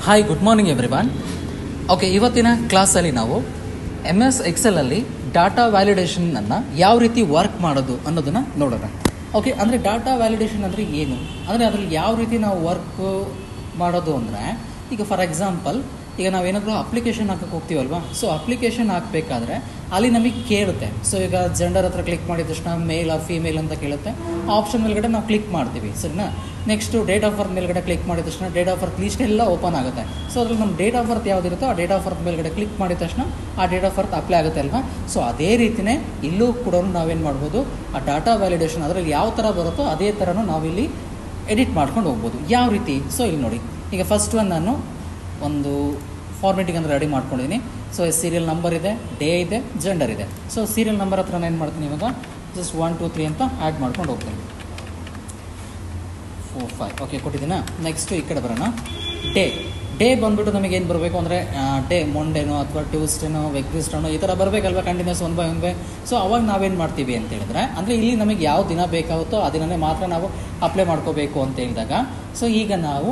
hi good morning everyone okay ಇವತ್ತಿನ ಕ್ಲಾಸಲ್ಲಿ ನಾವು ಎಮ್ ಎಸ್ ಎಕ್ಸೆಲಲ್ಲಿ ಡಾಟಾ ವ್ಯಾಲಿಡೇಷನನ್ನು ಯಾವ ರೀತಿ ವರ್ಕ್ ಮಾಡೋದು ಅನ್ನೋದನ್ನು ನೋಡೋಣ ಓಕೆ ಅಂದರೆ ಡಾಟಾ ವ್ಯಾಲಿಡೇಷನ್ ಅಂದರೆ ಏನು ಅಂದರೆ ಅದರಲ್ಲಿ ಯಾವ ರೀತಿ ನಾವು ವರ್ಕ್ ಮಾಡೋದು ಅಂದರೆ ಈಗ ಫಾರ್ ಎಕ್ಸಾಂಪಲ್ ಈಗ ನಾವೇನಾದರೂ ಅಪ್ಲಿಕೇಶನ್ ಹಾಕಕ್ಕೆ ಹೋಗ್ತೀವಲ್ವಾ ಸೊ ಅಪ್ಲಿಕೇಶನ್ ಹಾಕಬೇಕಾದ್ರೆ ಅಲ್ಲಿ ನಮಗೆ ಕೇಳುತ್ತೆ ಸೊ ಈಗ ಜೆಂಡರ್ ಹತ್ರ ಕ್ಲಿಕ್ ಮಾಡಿದ ತಕ್ಷಣ ಮೇಲ್ ಆರ್ ಫೀಮೇಲ್ ಅಂತ ಕೇಳುತ್ತೆ ಆ ಆಪ್ಷನ್ ಮೇಲ್ಗಡೆ ನಾವು ಕ್ಲಿಕ್ ಮಾಡ್ತೀವಿ ಸರಿನಾ ನೆಕ್ಸ್ಟು ಡೇಟ್ ಆಫ್ ಬರ್ತ್ ಮೇಲ್ಗಡೆ ಕ್ಲಿಕ್ ಮಾಡಿದ ತಕ್ಷಣ ಡೇಟ್ ಆಫ್ ಬರ್ತ್ ಲೀಸ್ಟ್ ಎಲ್ಲ ಓಪನ್ ಆಗುತ್ತೆ ಸೊ ಅದ್ರಲ್ಲಿ ನಮ್ಮ ಡೇಟ್ ಆಫ್ ಬರ್ತ್ ಯಾವುದಿರುತ್ತೋ ಆ ಡೇಟ್ ಆಫ್ ಬರ್ತ್ ಮೇಲ್ಗಡೆ ಕ್ಲಿಕ್ ಮಾಡಿದ ತಕ್ಷಣ ಆ ಡೇಟ್ ಆಫ್ ಬರ್ತ್ ಅಪ್ಲೈ ಆಗುತ್ತೆ ಅಲ್ವಾ ಸೊ ಅದೇ ರೀತಿಯೇ ಇಲ್ಲೂ ಕೂಡ ನಾವೇನು ಮಾಡ್ಬೋದು ಆ ಡಾಟಾ ವ್ಯಾಲಿಡೇಷನ್ ಅದರಲ್ಲಿ ಯಾವ ಥರ ಬರುತ್ತೋ ಅದೇ ಥರನೂ ನಾವಿಲ್ಲಿ ಎಡಿಟ್ ಮಾಡ್ಕೊಂಡು ಹೋಗ್ಬೋದು ಯಾವ ರೀತಿ ಸೊ ಇಲ್ಲಿ ನೋಡಿ ಈಗ ಫಸ್ಟ್ ಒನ್ ನಾನು ಒಂದು ಫಾರ್ಮೇಟಿಂಗ್ ಅಂದರೆ ರೆಡಿ ಮಾಡ್ಕೊಂಡಿದ್ದೀನಿ ಸೊ ಸೀರಿಯಲ್ ನಂಬರ್ ಇದೆ ಡೇ ಇದೆ ಜೆಂಡರ್ ಇದೆ ಸೊ ಸೀರಿಯಲ್ ನಂಬರ್ ಹತ್ರ ನಾನು ಏನು ಮಾಡ್ತೀನಿ ಇವಾಗ ಜಸ್ಟ್ ಒನ್ ಟು ತ್ರೀ ಅಂತ ಆ್ಯಡ್ ಮಾಡ್ಕೊಂಡು ಹೋಗ್ತೀನಿ ಫೋರ್ ಫೈವ್ ಓಕೆ ಕೊಟ್ಟಿದ್ದೀನಾ ನೆಕ್ಸ್ಟು ಈ ಕಡೆ ಬರೋಣ ಡೇ ಡೇ ಬಂದ್ಬಿಟ್ಟು ನಮಗೆ ಏನು ಬರಬೇಕು ಅಂದರೆ ಡೇ ಮೊಂಡೇನೋ ಅಥವಾ ಟ್ಯೂಸ್ಡೇನೋ ವೆಗ್ನಿಸ್ಡೇನೋ ಈ ಥರ ಬರಬೇಕಲ್ವ continues one by one by so ಅವಾಗ ನಾವೇನು ಮಾಡ್ತೀವಿ ಅಂತ ಹೇಳಿದ್ರೆ ಅಂದರೆ ಇಲ್ಲಿ ನಮಗೆ ಯಾವ ದಿನ ಬೇಕಾಗುತ್ತೋ ಆ ದಿನನೇ ಮಾತ್ರ ನಾವು ಅಪ್ಲೈ ಮಾಡ್ಕೋಬೇಕು ಅಂತ ಹೇಳಿದಾಗ ಸೊ ಈಗ ನಾವು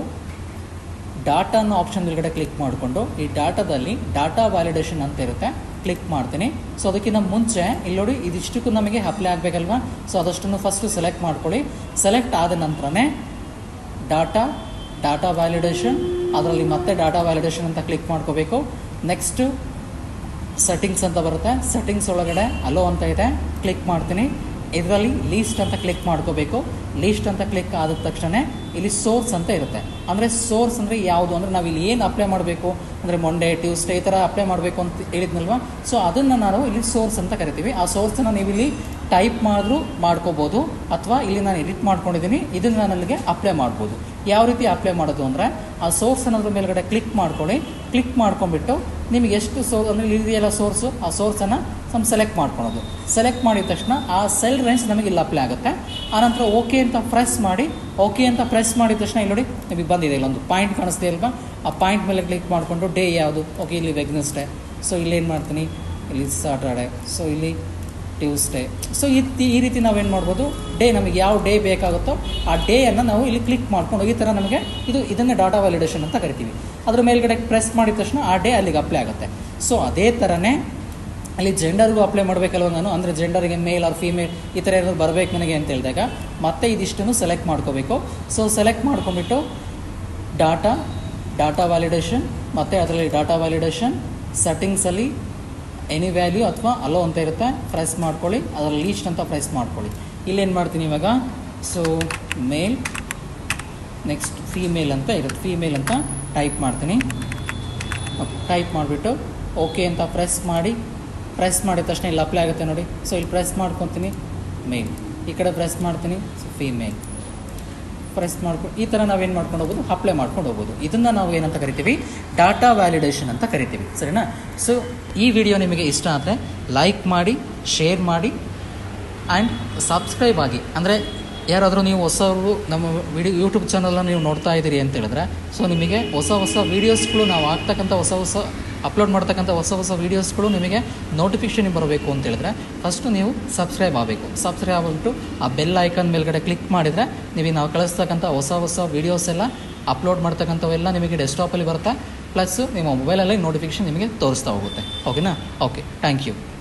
ಡಾಟಾ ಅನ್ನೋ ಆಪ್ಷನ್ ಮೇಲ್ಗಡೆ ಕ್ಲಿಕ್ ಮಾಡಿಕೊಂಡು ಈ ಡಾಟಾದಲ್ಲಿ ಡಾಟಾ ವ್ಯಾಲಿಡೇಷನ್ ಅಂತ ಇರುತ್ತೆ ಕ್ಲಿಕ್ ಮಾಡ್ತೀನಿ ಸೊ ಅದಕ್ಕಿಂತ ಮುಂಚೆ ಇಲ್ಲಿ ನೋಡಿ ಇದಿಷ್ಟಕ್ಕೂ ನಮಗೆ ಅಪ್ಲೈ ಆಗಬೇಕಲ್ವಾ ಸೊ ಅದಷ್ಟನ್ನು ಫಸ್ಟು ಸೆಲೆಕ್ಟ್ ಮಾಡ್ಕೊಳ್ಳಿ ಸೆಲೆಕ್ಟ್ ಆದ ನಂತರನೇ ಡಾಟಾ ಡಾಟಾ ವ್ಯಾಲಿಡೇಷನ್ ಅದರಲ್ಲಿ ಮತ್ತೆ ಡಾಟಾ ವ್ಯಾಲಿಡೇಷನ್ ಅಂತ ಕ್ಲಿಕ್ ಮಾಡ್ಕೋಬೇಕು ನೆಕ್ಸ್ಟು ಸೆಟ್ಟಿಂಗ್ಸ್ ಅಂತ ಬರುತ್ತೆ ಸೆಟ್ಟಿಂಗ್ಸ್ ಒಳಗಡೆ ಅಲೋ ಅಂತ ಇದೆ ಕ್ಲಿಕ್ ಮಾಡ್ತೀನಿ ಇದರಲ್ಲಿ ಲೀಸ್ಟ್ ಅಂತ ಕ್ಲಿಕ್ ಮಾಡ್ಕೋಬೇಕು ಲೀಸ್ಟ್ ಅಂತ ಕ್ಲಿಕ್ ಆದ ತಕ್ಷಣ ಇಲ್ಲಿ ಸೋರ್ಸ್ ಅಂತ ಇರುತ್ತೆ ಅಂದರೆ ಸೋರ್ಸ್ ಅಂದರೆ ಯಾವುದು ಅಂದರೆ ನಾವು ಇಲ್ಲಿ ಏನು ಅಪ್ಲೈ ಮಾಡಬೇಕು ಅಂದರೆ ಮೊಂಡೇ ಟ್ಯೂಸ್ಡೇ ಈ ಥರ ಅಪ್ಲೈ ಮಾಡಬೇಕು ಅಂತ ಹೇಳಿದ್ನಲ್ವಾ ಸೊ ಅದನ್ನು ನಾವು ಇಲ್ಲಿ ಸೋರ್ಸ್ ಅಂತ ಕರಿತೀವಿ ಆ ಸೋರ್ಸನ್ನು ನೀವು ಇಲ್ಲಿ ಟೈಪ್ ಮಾಡಿದ್ರು ಮಾಡ್ಕೋಬೋದು ಅಥವಾ ಇಲ್ಲಿ ನಾನು ಎಡಿಟ್ ಮಾಡ್ಕೊಂಡಿದ್ದೀನಿ ಇದನ್ನು ನಾನು ಅಲ್ಲಿಗೆ ಅಪ್ಲೈ ಮಾಡ್ಬೋದು ಯಾವ ರೀತಿ ಅಪ್ಲೈ ಮಾಡೋದು ಅಂದರೆ ಆ ಸೋರ್ಸ್ ಅನ್ನೋದ್ರ ಮೇಲ್ಗಡೆ ಕ್ಲಿಕ್ ಮಾಡ್ಕೊಳ್ಳಿ ಕ್ಲಿಕ್ ಮಾಡ್ಕೊಂಡ್ಬಿಟ್ಟು ನಿಮಗೆ ಎಷ್ಟು ಸೋ ಅಂದರೆ ಇದೆಯಲ್ಲ ಸೋರ್ಸು ಆ ಸೋರ್ಸನ್ನು ನಮ್ಮ ಸೆಲೆಕ್ಟ್ ಮಾಡ್ಕೊಳೋದು ಸೆಲೆಕ್ಟ್ ಮಾಡಿದ ತಕ್ಷಣ ಆ ಸೆಲ್ ರೇಂಜ್ ನಮಗೆ ಇಲ್ಲಿ ಅಪ್ಲೈ ಆಗುತ್ತೆ ಆನಂತರ ಓಕೆ ಅಂತ ಪ್ರೆಸ್ ಮಾಡಿ ಓಕೆ ಅಂತ ಪ್ರೆಸ್ ಮಾಡಿದ ತಕ್ಷಣ ಇಲ್ಲಿ ನೋಡಿ ನಿಮಗೆ ಬಂದಿದೆ ಇಲ್ಲೊಂದು ಪಾಯಿಂಟ್ ಕಾಣಿಸ್ತಾ ಇಲ್ವಾ ಆ ಪಾಯಿಂಟ್ ಮೇಲೆ ಕ್ಲಿಕ್ ಮಾಡಿಕೊಂಡು ಡೇ ಯಾವುದು ಓಕೆ ಇಲ್ಲಿ ವೆಗ್ನೆಸ್ಡೇ ಸೊ ಇಲ್ಲಿ ಏನು ಮಾಡ್ತೀನಿ ಇಲ್ಲಿ ಸಾಟರ್ಡೆ ಸೊ ಇಲ್ಲಿ ಟ್ಯೂಸ್ಡೇ ಸೊ ಈ ಈ ರೀತಿ ನಾವೇನು ಮಾಡ್ಬೋದು ಡೇ ನಮಗೆ ಯಾವ ಡೇ ಬೇಕಾಗುತ್ತೋ ಆ ಡೇಯನ್ನು ನಾವು ಇಲ್ಲಿ ಕ್ಲಿಕ್ ಮಾಡ್ಕೊಂಡು ಈ ಥರ ನಮಗೆ ಇದು ಇದನ್ನೇ ಡಾಟಾ ವ್ಯಾಲಿಡೇಷನ್ ಅಂತ ಕರಿತೀವಿ ಅದ್ರ ಮೇಲ್ಗಡೆ ಪ್ರೆಸ್ ಮಾಡಿದ ತಕ್ಷಣ ಆ ಡೇ ಅಲ್ಲಿಗೆ ಅಪ್ಲೈ ಆಗುತ್ತೆ ಸೊ ಅದೇ ಥರನೇ ಅಲ್ಲಿ ಜೆಂಡರ್ಗೂ ಅಪ್ಲೈ ಮಾಡಬೇಕಲ್ವ ನಾನು ಅಂದರೆ ಜೆಂಡರ್ಗೆ ಮೇಲ್ ಆರ್ ಫೀಮೇಲ್ ಈ ಥರ ಏನಾದ್ರು ಬರಬೇಕು ನನಗೆ ಅಂತ ಹೇಳಿದಾಗ ಮತ್ತೆ ಇದಿಷ್ಟನ್ನು ಸೆಲೆಕ್ಟ್ ಮಾಡ್ಕೋಬೇಕು ಸೊ ಸೆಲೆಕ್ಟ್ ಮಾಡ್ಕೊಂಬಿಟ್ಟು ಡಾಟಾ ಡಾಟಾ ವ್ಯಾಲಿಡೇಷನ್ ಮತ್ತು ಅದರಲ್ಲಿ ಡಾಟಾ ವ್ಯಾಲಿಡೇಷನ್ ಸೆಟ್ಟಿಂಗ್ಸಲ್ಲಿ ಎನಿ ವ್ಯಾಲ್ಯೂ ಅಥವಾ ಅಲೋ ಅಂತ ಇರುತ್ತೆ ಪ್ರೆಸ್ ಮಾಡ್ಕೊಳ್ಳಿ ಅದರಲ್ಲಿ ಲೀಸ್ಟ್ ಅಂತ ಪ್ರೆಸ್ ಮಾಡ್ಕೊಳ್ಳಿ ಇಲ್ಲೇನು ಮಾಡ್ತೀನಿ ಇವಾಗ ಸೊ ಮೇಲ್ ನೆಕ್ಸ್ಟ್ ಫೀಮೇಲ್ ಅಂತ ಇರುತ್ತೆ ಫೀಮೇಲ್ ಅಂತ ಟೈಪ್ ಮಾಡ್ತೀನಿ ಟೈಪ್ ಮಾಡಿಬಿಟ್ಟು ಓಕೆ ಅಂತ ಪ್ರೆಸ್ ಮಾಡಿ ಪ್ರೆಸ್ ಮಾಡಿದ ತಕ್ಷಣ ಇಲ್ಲಿ ಅಪ್ಲೈ ಆಗುತ್ತೆ ನೋಡಿ ಸೊ ಇಲ್ಲಿ ಪ್ರೆಸ್ ಮಾಡ್ಕೊತೀನಿ ಮೇಲ್ ಈ ಕಡೆ ಪ್ರೆಸ್ ಮಾಡ್ತೀನಿ ಸೊ ಫೀಮೇಲ್ ಪ್ರೆಸ್ ಮಾಡ್ಕೊಂಡು ಈ ಥರ ನಾವೇನು ಮಾಡ್ಕೊಂಡು ಹೋಗ್ಬೋದು ಅಪ್ಲೈ ಮಾಡ್ಕೊಂಡು ಹೋಗ್ಬೋದು ಇದನ್ನು ನಾವು ಏನಂತ ಕರಿತೀವಿ ಡಾಟಾ ವ್ಯಾಲಿಡೇಷನ್ ಅಂತ ಕರಿತೀವಿ ಸರಿನಾ ಸೊ ಈ ವಿಡಿಯೋ ನಿಮಗೆ ಇಷ್ಟ ಆದರೆ ಲೈಕ್ ಮಾಡಿ ಶೇರ್ ಮಾಡಿ ಆ್ಯಂಡ್ ಸಬ್ಸ್ಕ್ರೈಬ್ ಆಗಿ ಅಂದರೆ ಯಾರಾದರೂ ನೀವು ಹೊಸವರು ನಮ್ಮ ವಿಡಿಯೋ ಯೂಟ್ಯೂಬ್ ಚಾನಲ್ನ ನೀವು ನೋಡ್ತಾ ಇದ್ದೀರಿ ಅಂತ ಹೇಳಿದ್ರೆ ಸೊ ನಿಮಗೆ ಹೊಸ ಹೊಸ ವೀಡಿಯೋಸ್ಗಳು ನಾವು ಆಗ್ತಕ್ಕಂಥ ಹೊಸ ಹೊಸ ಅಪ್ಲೋಡ್ ಮಾಡ್ತಕ್ಕಂಥ ಹೊಸ ಹೊಸ ವೀಡಿಯೋಸ್ಗಳು ನಿಮಗೆ ನೋಟಿಫಿಕೇಷನ್ ಬರಬೇಕು ಅಂತ ಹೇಳಿದ್ರೆ ಫಸ್ಟು ನೀವು ಸಬ್ಸ್ಕ್ರೈಬ್ ಆಗಬೇಕು ಸಬ್ಸ್ಕ್ರೈಬ್ ಆಗಿಬಿಟ್ಟು ಆ ಬೆಲ್ ಐಕಾನ್ ಮೇಲ್ಗಡೆ ಕ್ಲಿಕ್ ಮಾಡಿದರೆ ನೀವು ನಾವು ಕಳಿಸ್ತಕ್ಕಂಥ ಹೊಸ ಹೊಸ ವೀಡಿಯೋಸ್ ಎಲ್ಲ ಅಪ್ಲೋಡ್ ಮಾಡ್ತಕ್ಕಂಥವೆಲ್ಲ ನಿಮಗೆ ಡೆಸ್ಕ್ಟಾಪಲ್ಲಿ ಬರುತ್ತೆ ಪ್ಲಸ್ ನಿಮ್ಮ ಮೊಬೈಲಲ್ಲಿ ನೋಟಿಫಿಕೇಷನ್ ನಿಮಗೆ ತೋರಿಸ್ತಾ ಹೋಗುತ್ತೆ ಓಕೆನಾ ಓಕೆ ಥ್ಯಾಂಕ್ ಯು